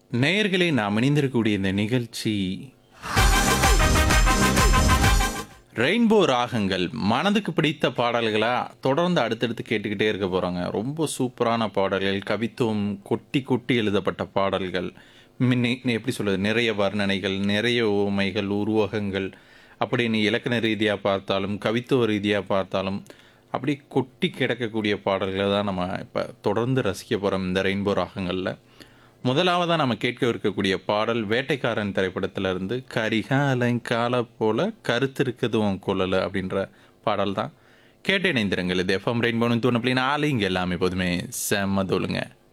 நேயர்களே நாம் இணைந்திருக்கக்கூடிய இந்த நிகழ்ச்சி ரெயின்போ ராகங்கள் மனதுக்கு பிடித்த பாடல்களா தொடர்ந்து அடுத்தடுத்து கேட்டுக்கிட்டே இருக்க போறாங்க ரொம்ப சூப்பரான பாடல்கள் கவித்துவம் கொட்டி கொட்டி எழுதப்பட்ட பாடல்கள் மின்னி- நீ எப்படி சொல்றது நிறைய வர்ணனைகள் நிறைய ஓமைகள் உருவகங்கள் அப்படி நீ இலக்கண ரீதியாக பார்த்தாலும் கவித்துவ ரீதியாக பார்த்தாலும் அப்படி கொட்டி கிடக்கக்கூடிய பாடல்களை தான் நம்ம இப்போ தொடர்ந்து ரசிக்க போகிறோம் இந்த ரெயின்போ ராகங்களில் முதலாவதாக நம்ம கேட்க இருக்கக்கூடிய பாடல் வேட்டைக்காரன் திரைப்படத்துல இருந்து கரிகாலங்கால போல கருத்து இருக்குது உன் குழல் அப்படின்ற பாடல் தான் கேட்டு இணைந்திருங்கள் இது எஃப்எம் ரெயின்போன்னு தோணு அப்படின்னு ஆளு இங்கே எல்லாமே எப்போதுமே செம்ம தோலுங்க